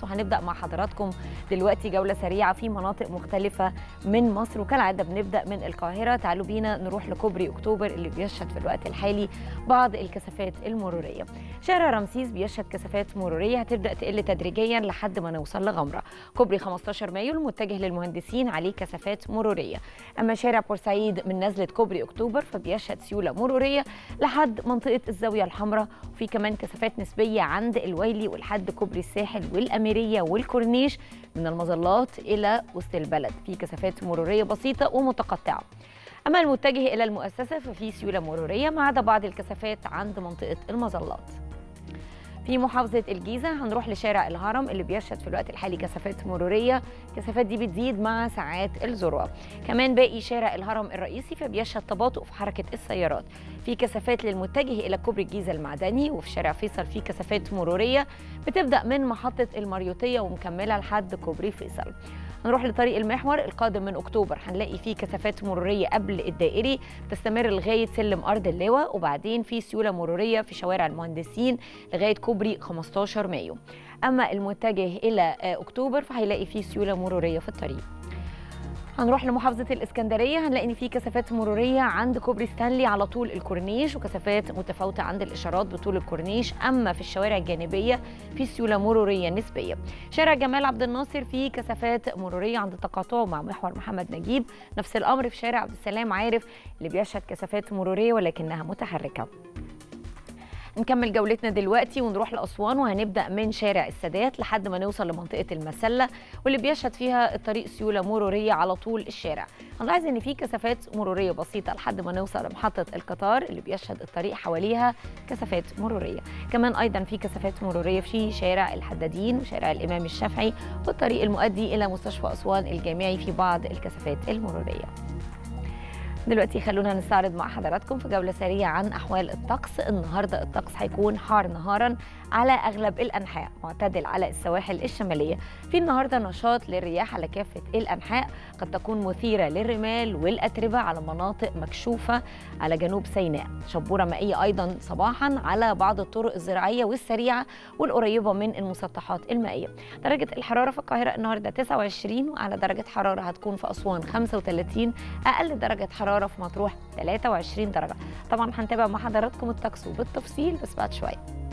المحافظات وهنبدا مع حضراتكم دلوقتي جوله سريعه في مناطق مختلفه من مصر وكالعاده بنبدا من القاهره تعالوا بينا نروح لكوبري اكتوبر اللي بيشهد في الوقت الحالي بعض الكثافات المروريه شارع رمسيس بيشهد كثافات مروريه هتبدا تقل تدريجيا لحد ما نوصل لغمره كوبري 15 مايو المتجه للمهندسين عليه كثافات مروريه اما شارع بورسعيد من نزله كوبري اكتوبر فبيشهد سيوله مروريه لحد منطقه الزاويه الحمراء وفي كمان كثافات نسبيه عند الويلي ولحد كوبري الساحل والاميريه والكورنيش من المظلات الى وسط البلد في كثافات مروريه بسيطه ومتقطعه اما المتجه الى المؤسسه ففي سيوله مروريه ما عدا بعض الكثافات عند منطقه المظلات في محافظة الجيزة هنروح لشارع الهرم اللي بيشهد في الوقت الحالي كثافات مرورية الكثافات دي بتزيد مع ساعات الذروة كمان باقي شارع الهرم الرئيسي فبيشهد تباطؤ في حركة السيارات في كثافات للمتجه إلى كوبري الجيزة المعدني وفي شارع فيصل في كثافات مرورية بتبدأ من محطة المريوطية ومكملة لحد كوبري فيصل هنروح لطريق المحور القادم من اكتوبر هنلاقي فيه كثافات مروريه قبل الدائري تستمر لغايه سلم ارض اللواء وبعدين في سيوله مروريه في شوارع المهندسين لغايه كوبري 15 مايو اما المتجه الى اكتوبر فهيلاقي فيه سيوله مروريه في الطريق هنروح لمحافظة الإسكندرية هنلاقي إن في كثافات مرورية عند كوبري ستانلي على طول الكورنيش وكثافات متفاوتة عند الإشارات بطول الكورنيش أما في الشوارع الجانبية في سيولة مرورية نسبية شارع جمال عبد الناصر فيه كثافات مرورية عند تقاطعه مع محور محمد نجيب نفس الأمر في شارع عبد السلام عارف اللي بيشهد كثافات مرورية ولكنها متحركة نكمل جولتنا دلوقتي ونروح لأسوان وهنبدأ من شارع السادات لحد ما نوصل لمنطقة المسلة واللي بيشهد فيها الطريق سيولة مرورية على طول الشارع هنلاحظ ان في كثافات مرورية بسيطة لحد ما نوصل لمحطة القطار اللي بيشهد الطريق حواليها كثافات مرورية كمان أيضا في كثافات مرورية في شارع الحدادين وشارع الإمام الشافعي والطريق المؤدي إلى مستشفى أسوان الجامعي في بعض الكثافات المرورية دلوقتي خلونا نستعرض مع حضراتكم في جولة سريعة عن أحوال الطقس النهاردة الطقس هيكون حار نهارا على أغلب الأنحاء معتدل على السواحل الشمالية في النهاردة نشاط للرياح على كافة الأنحاء قد تكون مثيرة للرمال والأتربة على مناطق مكشوفة على جنوب سيناء شبورة مائية أيضا صباحا على بعض الطرق الزراعية والسريعة والقريبة من المسطحات المائية درجة الحرارة في القاهرة النهاردة 29 وأعلى درجة حرارة هتكون في أسوان 35 أقل درجة حرارة في مطروح 23 درجة طبعا هنتابع مع حضراتكم الطقس وبالتفصيل بس بعد شوية